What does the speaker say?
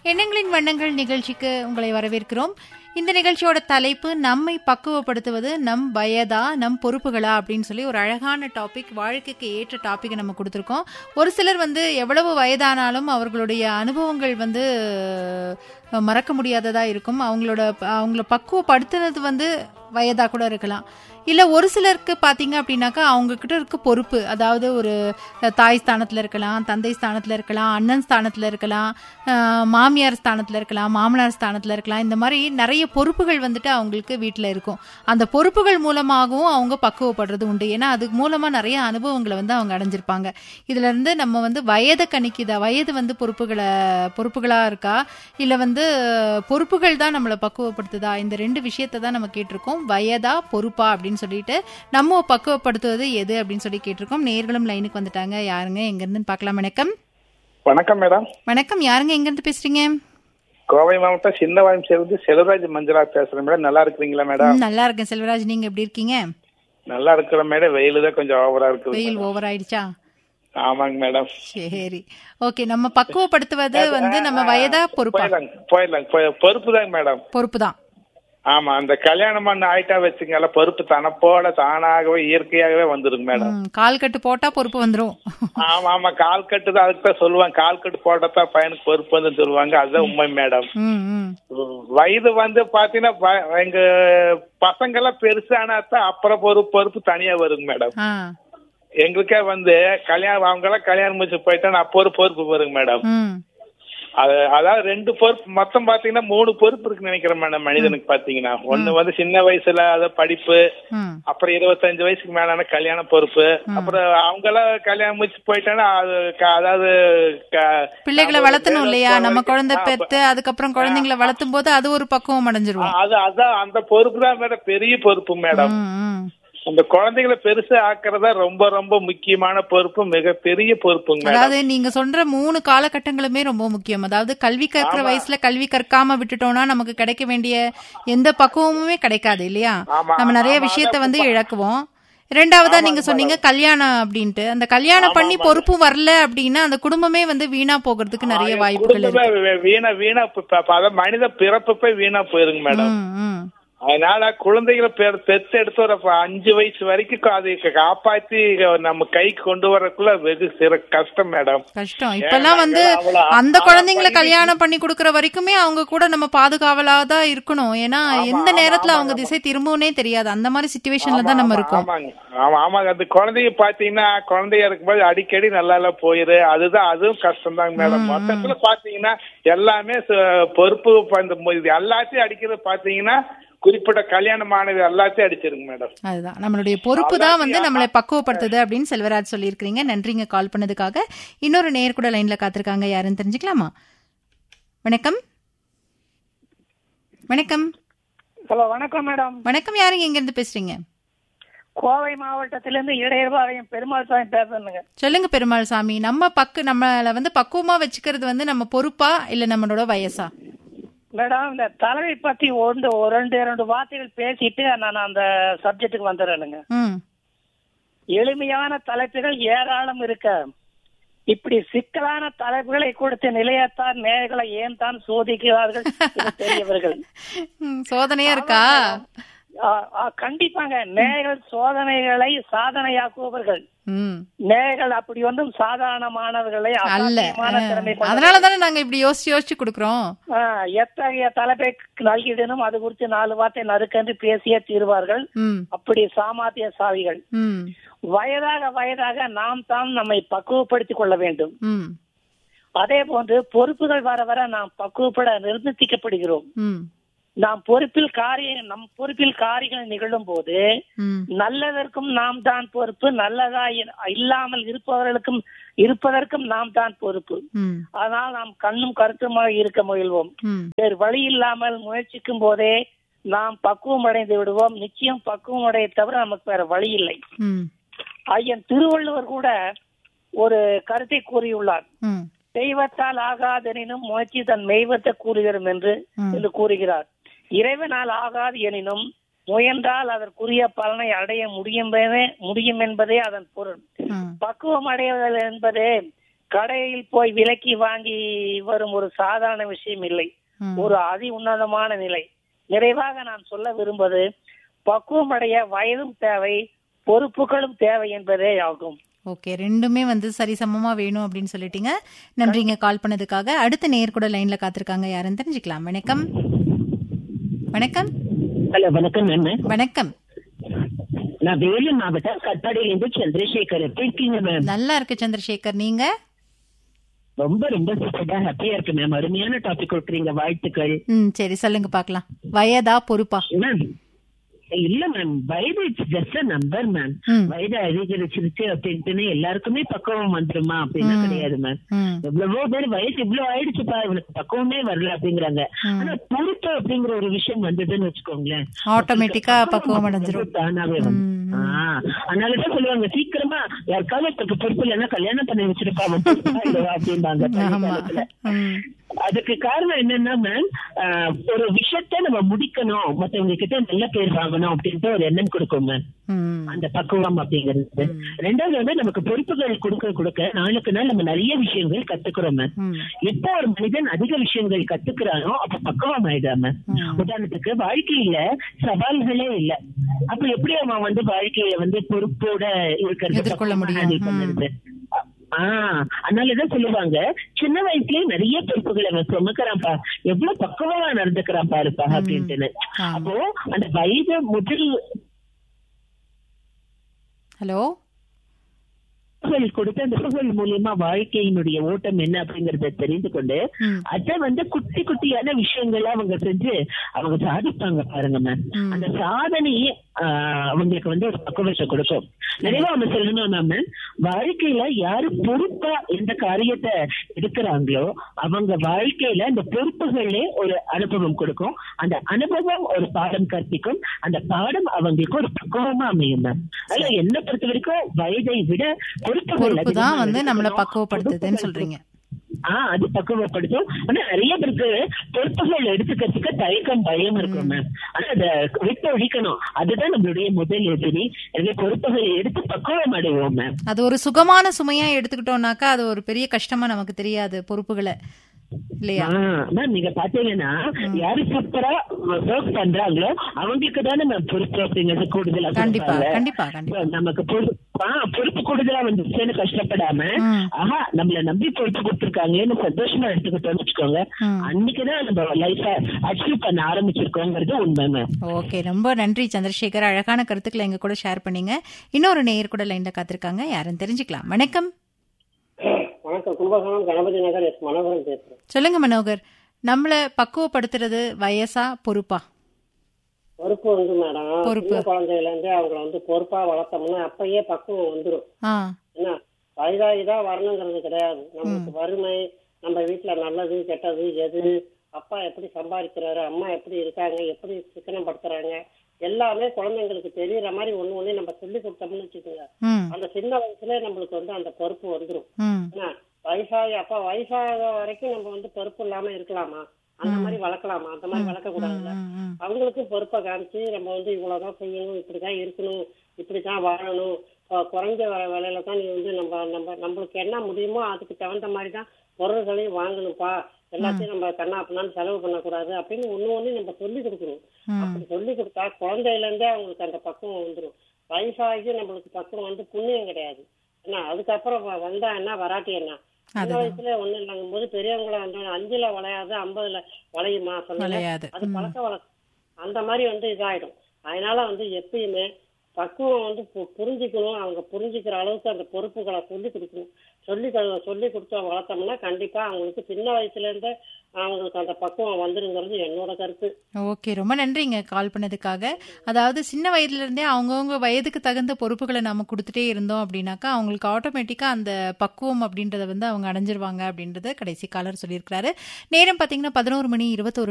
எண்ணங்களின் வண்ணங்கள் நிகழ்ச்சிக்கு உங்களை வரவேற்கிறோம் இந்த நிகழ்ச்சியோட தலைப்பு நம்மை பக்குவப்படுத்துவது நம் வயதா நம் பொறுப்புகளா அப்படின்னு சொல்லி ஒரு அழகான டாபிக் வாழ்க்கைக்கு ஏற்ற டாபிக் நம்ம கொடுத்துருக்கோம் ஒரு சிலர் வந்து எவ்வளவு வயதானாலும் அவர்களுடைய அனுபவங்கள் வந்து அஹ், மறக்க முடியாததா இருக்கும் அவங்களோட அவங்கள பக்குவப்படுத்துனது வந்து வயதா கூட இருக்கலாம் இல்ல ஒரு சிலருக்கு பாத்தீங்க அப்படின்னாக்கா அவங்க கிட்ட இருக்க பொறுப்பு அதாவது ஒரு தாய் ஸ்தானத்துல இருக்கலாம் தந்தை ஸ்தானத்துல இருக்கலாம் அண்ணன் ஸ்தானத்துல இருக்கலாம் அஹ், மாமியார் ஸ்தானத்துல இருக்கலாம் மாமனார் ஸ்தானத்துல இருக்கலாம் இந்த மாதிரி நிறைய பொறுப்புகள் வந்துட்டு அவங்களுக்கு வீட்டுல இருக்கும் அந்த பொறுப்புகள் மூலமாகவும் அவங்க பக்குவப்படுறது உண்டு ஏன்னா அதுக்கு மூலமா நிறைய அனுபவங்களை வந்து அவங்க அடைஞ்சிருப்பாங்க இதுல இருந்து நம்ம வந்து வயதை கணிக்குதா வயது வந்து பொறுப்புகளை பொறுப்புகளா இருக்கா இல்ல வந்து பொறுப்புகள் தான் நம்மளை பக்குவப்படுத்துதா இந்த ரெண்டு விஷயத்தை தான் நம்ம கேட்டிருக்கோம் வயதா பொறுப்பா அப்படின்னு சொல்லிட்டு நம்ம பக்குவப்படுத்துவது எது அப்படின்னு சொல்லி கேட்டிருக்கோம் நேர்களும் லைனுக்கு வந்துட்டாங்க யாருங்க எங்க இருந்து பார்க்கலாம் வணக்கம் வணக்கம் மேடம் வணக்கம் யாருங்க எங்க இருந்து பேசுறீங்க கோவை மாவட்டம் சின்னவாயம் சேர்ந்து செல்வராஜ் மஞ்சளா பேசுறேன் மேடம் நல்லா இருக்கிறீங்களா மேடம் ம், நல்லா இருக்கேன் செல்வராஜ் நீங்க எப்படி இருக்கீங்க நல்லா இருக்கிற மேடம் வெயில் தான் கொஞ்சம் ஓவரா இருக்குது வெயில் ஓவர் ஆயிடுச்சா ஆமாங்க மேடம் சரி ஓகே நம்ம பக்குவப்படுத்துவது வந்து நம்ம வயதா பொறுப்பா போயிடலாங்க போயிடலாங்க போய் பொறுப்பு தாங்க மேடம் பொறுப்பு தான் ஆமா அந்த கல்யாணம் பண்ண ஆயிட்டா வச்சுங்கல்ல பொறுப்பு தனப்போட தானாகவே இயற்கையாகவே வந்துருங்க மேடம் ம், கால் கட்டு போட்டா பொறுப்பு வந்துரும் ஆமா ஆமா கால் கட்டு தான் அதுக்கு தான் சொல்லுவாங்க கால் கட்டு போட்டதான் பையனுக்கு பொறுப்பு வந்து சொல்லுவாங்க அதுதான் உண்மை மேடம் ம் ம் வயது வந்து பாத்தீங்கன்னா ப- எங்க பசங்க எல்லாம் பெருசானா தான் அப்புறம் பொறுப்பு பொறுப்பு தனியா வருங்க மேடம் ஆ எங்களுக்கே வந்து கல்யாணம் அவங்க எல்லாம் கல்யாணம் முடிச்சு போயிட்டா அப்போ ஒரு பொறுப்பு வருங்க மேடம் ம் அது அதாவது ரெண்டு பொறுப்பு மொத்தம் பாத்தீங்கன்னா மூணு பொறுப்பு இருக்குன்னு நினைக்கிறேன் மேடம் மனிதனுக்கு பாத்தீங்கன்னா ஒண்ணு வந்து சின்ன வயசுல அத படிப்பு ம் அப்புறம் இருபத்தஞ்சு வயசுக்கு மேலான கல்யாண பொறுப்பு அப்புறம் அவங்க எல்லாம் கல்யாணம் முடிச்சு போயிட்டாங்கன்னா அது க- அதாவது க- பிள்ளைகளை நம்ம வளர்த்தணும் இல்லையா வேலைக்கு நம்ம போற குழந்தை வரைக்கும் பெத்து அதுக்கப்புறம் குழந்தைங்களை வளர்த்தும் போது அது ஒரு பக்குவம் அடைஞ்சிருவோம் அது அதான் அந்த பொறுப்பு தான் மேடம் பெரிய பொறுப்பு மேடம் ம், ம். அந்த குழந்தைகளை பெருசா ஆக்குறதா ரொம்ப ரொம்ப முக்கியமான பொறுப்பு மிகப்பெரிய பொறுப்புங்க மேடம் அதாவது நீங்க சொல்ற மூணு காலகட்டங்களுமே ரொம்ப முக்கியம் அதாவது கல்வி கற்கிற வயசுல கல்வி கற்காம விட்டுட்டோம்னா நமக்கு கிடைக்க வேண்டிய எந்த பக்குவமுமே கிடைக்காது இல்லையா ஆமா, நம்ம நிறைய ஆமா, விஷயத்த அதான் வந்து இழக்குவோம் ரெண்டாவதா நீங்க சொன்னீங்க கல்யாணம் அப்படின்ட்டு அந்த கல்யாணம் பண்ணி பொறுப்பு வரல அப்படின்னா அந்த குடும்பமே வந்து வீணா போகிறதுக்கு நிறைய வாய்ப்புகள் இருக்கு குடும்பமே வீ- வீணா வீணா போ- ப- ப- அதாவது மனித பிறப்பப்பே வீணா போயிருங்க மேடம் ம், ம். அதனால குழந்தைகளை பெ- பெத்து எடுத்து ஒரு ப- அஞ்சு வயசு வரைக்கும் அதை க- காப்பாத்தி நம்ம கைக்கு கொண்டு வரக்குள்ள வெகு சிற கஷ்டம் மேடம் கஷ்டம் இப்பெல்லாம் வந்து அவ்வளவு அந்த ஆ- குழந்தைங்களை ஆ- கல்யாணம் பண்ணி கொடுக்கற வரைக்குமே அவங்க கூட நம்ம பாதுகாவலா தான் இருக்கணும் ஏன்னா எந்த நேரத்துல அவங்க திசை திரும்பவுனே தெரியாது அந்த மாதிரி சுச்சுவேஷன்ல தான் நம்ம இருக்கோம் ஆமாங்க ஆமா ஆமாங்க அந்த குழந்தைய பாத்தீங்கன்னா குழந்தையா இருக்கும்போது அடிக்கடி நல்லா எல்லாம் போயிரு அதுதான் அதுவும் கஷ்டம் தாங்க மேடம் மொத்தத்துல பாத்தீங்கன்னா எல்லாமே ச- பொறுப்பு ப- இந்த மு- இது எல்லாத்தையும் அடிக்கிறது பாத்தீங்கன்னா குறிப்பிட்ட கல்யாணமானது எல்லாத்தையும் அடிச்சிருங்க மேடம் அதுதான் நம்மளுடைய பொறுப்பு தான் வந்து நம்மளை பக்குவப்படுத்துது அப்படின்னு செல்வராஜ் சொல்லியிருக்கிறீங்க நன்றிங்க கால் பண்ணதுக்காக இன்னொரு நேர் கூட லைன்ல காத்திருக்காங்க யாருன்னு தெரிஞ்சுக்கலாமா வணக்கம் வணக்கம் ஹலோ வணக்கம் மேடம் வணக்கம் யாருங்க எங்க இருந்து பேசுறீங்க கோவை மாவட்டத்திலிருந்து இடையர்பாளையம் பெருமாள் சாமி பேசணுங்க சொல்லுங்க பெருமாள் சாமி நம்ம பக்கு நம்மள வந்து பக்குவமா வச்சுக்கிறது வந்து நம்ம பொறுப்பா இல்ல நம்மளோட வயசா மேடம் இந்த தலைவை பத்தி ஒன்று ஒரு ரெண்டு ரெண்டு வார்த்தைகள் பேசிட்டு நான் அந்த சப்ஜெக்ட்டுக்கு வந்துடுறேனுங்க ம் எளிமையான தலைப்புகள் ஏராளம் இருக்க இப்படி சிக்கலான தலைப்புகளை கொடுத்த நிலையத்தான் நேர்களை ஏன் தான் சோதிக்கிறார்கள் இது பெரியவர்கள் ம், சோதனையா இருக்கா ஆ, ஆ, கண்டிப்பாங்க நேர்கள் சோதனைகளை சாதனையாக்குபவர்கள் ம் நேர்கள் அப்படி ஒன்றும் சாதாரணமானவர்களை அல்ல அசாத்தியமான திறமை கொண்டவர்கள். அதனால தானே நாங்க இப்படி யோசிச்சு யோசிச்சு கொடுக்குறோம் ஆ, எத்தகைய தலைப்பை நல்கிடனும் அது குறித்து நாலு வார்த்தை நறுக்கென்று பேசியே தீர்வார்கள் ம் அப்படி சாமாத்திய சாவிகள் ம் வயதாக வயதாக நாம் தான் நம்மை பக்குவப்படுத்திக் கொள்ள வேண்டும் ம் அதே போன்று பொறுப்புகள் வர வர நாம் பக்குவப்பட நிர்பந்திக்கப்படுகிறோம் ம் நாம் பொறுப்பில் காரிய நம் பொறுப்பில் காரியங்கள் நிகழும் போது ம் நல்லதற்கும் நாம் தான் பொறுப்பு நல்லதா இ- இல்லாமல் இருப்பவர்களுக்கும் இருப்பதற்கும் நாம் தான் பொறுப்பு ம் அதனால் நாம் கண்ணும் கருத்துமாக இருக்க முயல்வோம் ம் வேறு வழி இல்லாமல் முயற்சிக்கும் போதே நாம் பக்குவம் அடைந்து விடுவோம் நிச்சயம் பக்குவம் அடைய தவிர நமக்கு வேற வழி இல்லை ம் ஐயன் திருவள்ளுவர் கூட ஒரு கருத்தை கூறியுள்ளார் ம் தெய்வத்தால் ஆகாதெனினும் முயற்சி தன் மெய்வத்தை கூறுகிறோம் என்று ம். என்று கூறுகிறார் இறைவனால் ஆகாது எனினும் முயன்றால் அதற்குரிய பலனை அடைய முடியும் என்பதே முடியும் என்பதே அதன் பொருள் ம் பக்குவம் அடைவது என்பதே கடையில் போய் விலைக்கு வாங்கி வரும் ஒரு சாதாரண விஷயம் இல்லை ம். ஒரு அதி உன்னதமான நிலை நிறைவாக நான் சொல்ல விரும்புவது பக்குவமடைய வயதும் தேவை பொறுப்புகளும் தேவை என்பதே ஆகும் ஓகே ரெண்டுமே வந்து சரிசமமா வேணும் அப்படின்னு சொல்லிட்டீங்க நன்றிங்க கால் பண்ணதுக்காக அடுத்த நேர் கூட லைன்ல காத்திருக்காங்க யாருன்னு தெரிஞ்சுக்கலாம் வணக்கம் வணக்கம் ஹலோ வணக்கம் மேம் வணக்கம் நான் வேலூர் மாவட்டம் கட்டாடியிலிருந்து சந்திரசேகர் எப்படி இருக்கீங்க மேம் நல்லா இருக்கு சந்திரசேகர் நீங்க ரொம்ப ரொம்ப சூப்பரா ஹாப்பியா இருக்கு மேம் அருமையான டாபிக் கொடுக்குறீங்க வாழ்த்துக்கள் ம் சரி சொல்லுங்க பார்க்கலாம் வயதா பொறுப்பா மேம் இல்ல மேம் வயது இட்ஸ் ஜஸ்ட் நம்பர் மேம் ம். வயது அதிகரிச்சிருச்சு அப்படின்ட்டுன்னு எல்லாருக்குமே பக்குவம் வந்துருமா அப்படின்னா கிடையாது மேம் ம் எவ்வளவோ பேர் வயசு இவ்வளவு ஆயிடுச்சுப்பா இவனுக்கு பக்குவமே வரல அப்படிங்கிறாங்க ஆனா பொறுப்பு அப்படிங்கிற ஒரு விஷயம் வந்ததுன்னு வச்சுக்கோங்களேன் ஆட்டோமேட்டிக்கா பக்குவம் அடைஞ்சிரும் தானாவே வந்து ம். ஆஹ் அதனாலதான் சொல்லுவாங்க சீக்கிரமா யாருக்காவது ஒருத்தருக்கு பொறுப்பு இல்லைன்னா கல்யாணம் பண்ணி வச்சிருப்பா அவன் பொறுப்பா இல்லையா அப்படிம்பாங்க பழைய ஆமா காலத்துல. ம் அதுக்கு காரணம் என்னன்னா மேம் ஒரு விஷயத்த நம்ம முடிக்கணும் மத்தவங்க கிட்ட நல்ல பேர் வாங்கணும் அப்படின்ட்டு ஒரு எண்ணம் கொடுக்கும் மேம் ம் அந்த பக்குவம் அப்படிங்கிறது ரெண்டாவது வந்து நமக்கு பொறுப்புகள் கொடுக்க கொடுக்க நாளுக்கு நாள் நம்ம நிறைய விஷயங்கள் கத்துக்கிறோம் மேம் ம் எப்போ ஒரு மனிதன் அதிக விஷயங்கள் கத்துக்கிறானோ அப்ப பக்குவம் ஆயிடாம உதாரணத்துக்கு வாழ்க்கையில சவால்களே இல்ல அப்ப எப்படி அவன் வந்து வாழ்க்கைய வந்து பொறுப்போட இருக்கிறது எதிர்கொள்ள பக்குவமா முடியும். handle பண்ணுறது ஆஹ் அதனாலதான் சொல்லுவாங்க சின்ன வயசுலயே நிறைய பொறுப்புகளை அவன் சுமக்கிறான்ப்பா எவ்வளவு பக்குவமா நடந்துக்கிறான் பாருப்பா அப்படின்ட்டுன்னு ஆமா. அப்போ அந்த வயது முதல் ஹலோ பொறுப்புகள் கொடுத்து அந்த பொறுப்புகள் மூலியமா வாழ்க்கையினுடைய ஓட்டம் என்ன அப்படிங்கறத தெரிந்து கொண்டு ம். அத வந்து குட்டி குட்டியான விஷயங்களா அவங்க செஞ்சு அவங்க சாதிப்பாங்க பாருங்க மேம் ம். அந்த சாதனையே ஆஹ், அவங்களுக்கு வந்து ஒரு பக்குவத்தை கொடுக்கும் நிறைவா நம்ம சொல்லணும் மேம் வாழ்க்கையில யாரு பொறுப்பா எந்த காரியத்தை எடுக்கிறாங்களோ அவங்க வாழ்க்கையில அந்த பொறுப்புகளே ஒரு அனுபவம் கொடுக்கும் அந்த அனுபவம் ஒரு பாடம் கற்பிக்கும் அந்த பாடம் அவங்களுக்கு ஒரு பக்குவமா அமையும் மேம் அதனால என்ன பொறுத்த வரைக்கும் வயதை விட பொறுப்புகள் பொறுப்பு தான் அதிகமா வந்து நம்மள எடுக்கணும். பக்குவப்படுத்துதுன்னு சொல்றீங்க ஆஹ் அது பக்குவப்படுத்தும் ஆனா நிறைய பேருக்கு பொறுப்புகள் எடுத்துக்கிறதுக்கு தயக்கம் பயம் இருக்கும் மேம் ஆனா அதை விட்டு ஒழிக்கணும் அதுதான் நம்மளுடைய முதல் எதிரி எனவே பொறுப்புகள் எடுத்து பக்குவம் அடைவோம் மேம் அது ஒரு சுகமான சுமையா எடுத்துக்கிட்டோம்னாக்கா அது ஒரு பெரிய கஷ்டமா நமக்கு தெரியாது பொறுப்புகளை இல்லையா மேம் நீங்க பாத்தீங்கன்னா யாரு சூப்பரா ஒர்க் பண்றாங்களோ அவங்களுக்கு தானே மேம் பொறுப்பு அப்படிங்கிறது கூடுதலா கண்டிப்பா கொடுப்பாங்க. கண்டிப்பா கண்டிப்பா இப்ப நமக்கு பொறுப்பு ஆ, பொறுப்பு கூடுதலா வந்துச்சுன்னு கஷ்டப்படாம ம். ஆஹா நம்மள நம்பி பொறுப்பு கொடுத்துருக்காங்களேன்னு சந்தோஷமா எடுத்துக்கிட்டோம்னு வச்சுக்கோங்க ம். அன்னைக்குதான் நம்ம லைஃப அச்சீவ் பண்ண ஆரம்பிச்சிருக்கோங்கிறது உண்மை மேம் ஓகே ரொம்ப நன்றி சந்திரசேகர் அழகான கருத்துக்களை எங்க கூட ஷேர் பண்ணீங்க இன்னொரு நேயர் கூட லைன்ல காத்திருக்காங்க யாருன்னு தெரிஞ்சுக்கலாம் வணக்கம் வணக்கம் கும்பகோணம் கணபதி நகர் எஸ் மனோகரன் பேசுறேன் சொல்லுங்க மனோகர் நம்மள பக்குவப்படுத்துறது வயசா பொறுப்பா பொறுப்பு வந்து மேடம் பொறுப்பு. சின்ன குழந்தையில இருந்து அவங்கள வந்து பொறுப்பா வளர்த்தோம்னா அப்பயே பக்குவம் வந்துடும் ஆ என்ன வயதாகிதான் வரணுங்கிறது கிடையாது நமக்கு வறுமை நம்ம வீட்டுல நல்லது கெட்டது எது அப்பா எப்படி சம்பாதிக்கிறாரு அம்மா எப்படி இருக்காங்க எப்படி சிக்கனம் படுத்துறாங்க எல்லாமே குழந்தைங்களுக்கு தெரியற மாதிரி ஒண்ணு ஒண்ணு நம்ம சொல்லி கொடுத்தோம்னு வச்சுக்கோங்க ம் அந்த சின்ன வயசுல நம்மளுக்கு வந்து அந்த பொறுப்பு வந்துடும் ம் என்ன வயசாகி அப்ப வயசாக வரைக்கும் நம்ம வந்து பொறுப்பு இல்லாம இருக்கலாமா அந்த மாதிரி வளர்க்கலாமா அந்த மாதிரி வளர்க்க கூடாதுல்ல ம், ம். அவங்களுக்கு பொறுப்பை காமிச்சு நம்ம வந்து இவ்வளவுதான் செய்யணும் இப்படிதான் இருக்கணும் இப்படிதான் வாழணும் அஹ் குறைஞ்ச வ- விலையில தான் நீ வந்து நம்ம நம்ம நம்மளுக்கு என்ன முடியுமோ அதுக்கு தகுந்த மாதிரி தான் பொருள்களையும் வாங்கணும்ப்பா எல்லாத்தையும் நம்ம கண்ணா அப்படின்னு செலவு பண்ணக்கூடாது அப்படின்னு ஒண்ணு ஒண்ணு நம்ம சொல்லி கொடுக்கணும் ம். அப்படி சொல்லி கொடுத்தா குழந்தையில இருந்தே அவங்களுக்கு அந்த பக்குவம் வந்துடும் வயசாகி நம்மளுக்கு பக்குவம் வந்து புண்ணியம் கிடையாது என்ன அதுக்கப்புறம் வ- வந்தா என்ன வராட்டி என்ன சின்ன அதுதான். வயசுல ஒண்ணு இல்லைங்கும் போது பெரியவங்கள வந்து அஞ்சுல வளையாது ஐம்பதுல வளையுமா சொல்லுங்க விளையாது அது ம். பழக்க வழக்கம் அந்த மாதிரி வந்து இதாயிடும் அதனால வந்து எப்பயுமே பக்குவம் வந்து பு- புரிஞ்சுக்கணும் அவங்க புரிஞ்சுக்கிற அளவுக்கு அந்த பொறுப்புகளை சொல்லி கொடுக்கணும் சொல்லி த- சொல்லி கொடுத்து அவங்க வளர்த்தோம்னா கண்டிப்பா அவங்களுக்கு சின்ன வயசுல இருந்தே அவங்களுக்கு அந்த பக்குவம் வந்துருங்கிறது என்னோட கருத்து ஓகே ரொம்ப நன்றிங்க கால் பண்ணதுக்காக அதாவது சின்ன வயதுல இருந்தே அவங்கவுங்க வயதுக்கு தகுந்த பொறுப்புகளை நாம கொடுத்துட்டே இருந்தோம் அப்படின்னாக்கா அவங்களுக்கு ஆட்டோமேட்டிக்கா அந்த பக்குவம் அப்படின்றத வந்து அவங்க அடைஞ்சிருவாங்க அப்படின்றத கடைசி காலர் சொல்லியிருக்கிறாரு நேரம் பாத்தீங்கன்னா பதினோரு மணி இருபத்தோரு